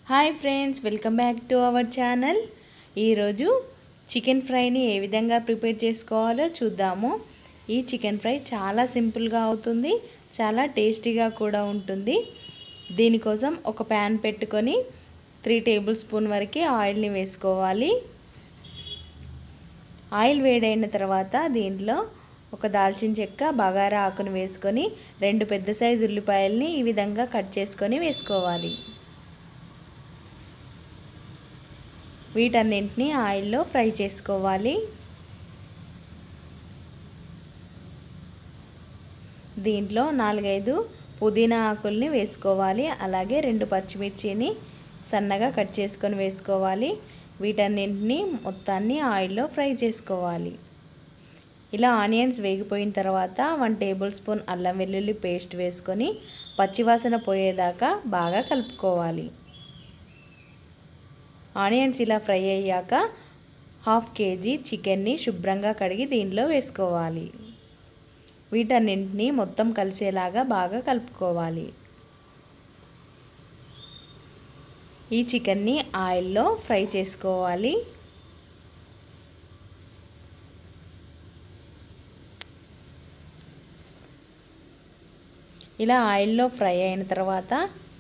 hi friends welcome back to our channel ఈరోజు chicken ఫ్రైని ఏ విధంగా ప్రిపేర్ చేసుకోవాలో చూద్దాము ఈ చికెన్ ఫ్రై చాలా సింపుల్గా అవుతుంది చాలా టేస్టీగా కూడా ఉంటుంది దీనికోసం ఒక ప్యాన్ పెట్టుకొని త్రీ టేబుల్ స్పూన్ వరకు ఆయిల్ని వేసుకోవాలి ఆయిల్ వేడైన తర్వాత దీంట్లో ఒక దాల్చిన చెక్క బగారా ఆకును వేసుకొని రెండు పెద్ద సైజు ఉల్లిపాయల్ని ఈ విధంగా కట్ చేసుకొని వేసుకోవాలి వీటన్నింటినీ ఆయిల్లో ఫ్రై చేసుకోవాలి దీంట్లో నాలుగైదు పుదీనా ఆకుల్ని వేసుకోవాలి అలాగే రెండు పచ్చిమిర్చిని సన్నగా కట్ చేసుకొని వేసుకోవాలి వీటన్నింటినీ మొత్తాన్ని ఆయిల్లో ఫ్రై చేసుకోవాలి ఇలా ఆనియన్స్ వేగిపోయిన తర్వాత వన్ టేబుల్ స్పూన్ అల్లం వెల్లుల్లి పేస్ట్ వేసుకొని పచ్చివాసన పోయేదాకా బాగా కలుపుకోవాలి ఆనియన్స్ ఇలా ఫ్రై అయ్యాక హాఫ్ కేజీ చికెన్ని శుభ్రంగా కడిగి దీనిలో వేసుకోవాలి వీటన్నింటినీ మొత్తం కలిసేలాగా బాగా కలుపుకోవాలి ఈ చికెన్ని ఆయిల్లో ఫ్రై చేసుకోవాలి ఇలా ఆయిల్లో ఫ్రై అయిన తర్వాత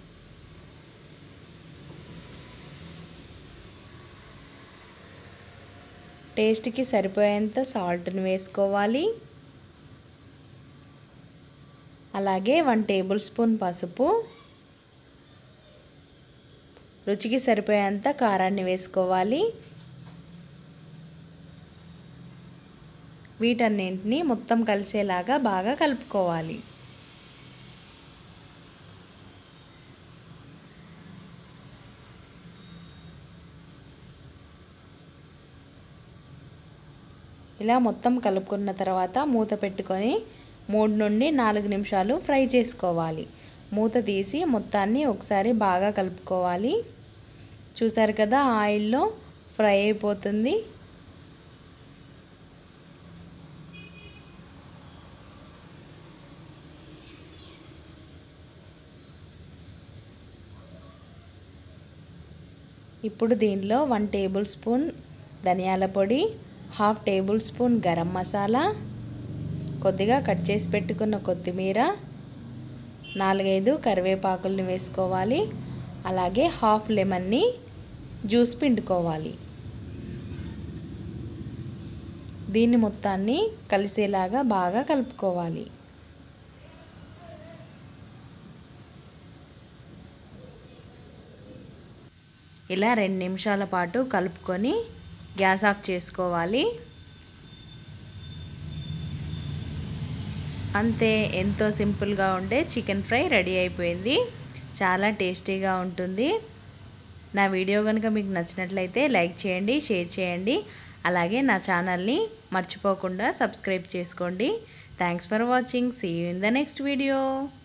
టేస్ట్కి సరిపోయేంత సాల్ట్ని వేసుకోవాలి అలాగే వన్ టేబుల్ స్పూన్ పసుపు రుచికి సరిపోయేంత కారాన్ని వేసుకోవాలి వీటన్నింటినీ మొత్తం కలిసేలాగా బాగా కలుపుకోవాలి ఇలా మొత్తం కలుపుకున్న తర్వాత మూత పెట్టుకొని మూడు నుండి నాలుగు నిమిషాలు ఫ్రై చేసుకోవాలి మూత తీసి మొత్తాన్ని ఒకసారి బాగా కలుపుకోవాలి చూసారు కదా ఆయిల్లో ఫ్రై అయిపోతుంది ఇప్పుడు దీనిలో వన్ టేబుల్ స్పూన్ ధనియాల పొడి half tablespoon garam masala కొద్దిగా కట్ చేసి పెట్టుకున్న కొత్తిమీర నాలుగైదు కరివేపాకుల్ని వేసుకోవాలి అలాగే హాఫ్ లెమన్ని జ్యూస్ పిండుకోవాలి దీన్ని మొత్తాన్ని కలిసేలాగా బాగా కలుపుకోవాలి ఇలా రెండు నిమిషాల పాటు కలుపుకొని గ్యాస్ ఆఫ్ చేసుకోవాలి అంతే ఎంతో సింపుల్గా ఉండే చికెన్ ఫ్రై రెడీ అయిపోయింది చాలా టేస్టీగా ఉంటుంది నా వీడియో కనుక మీకు నచ్చినట్లయితే లైక్ చేయండి షేర్ చేయండి అలాగే నా ఛానల్ని మర్చిపోకుండా సబ్స్క్రైబ్ చేసుకోండి thanks for watching see you in the next video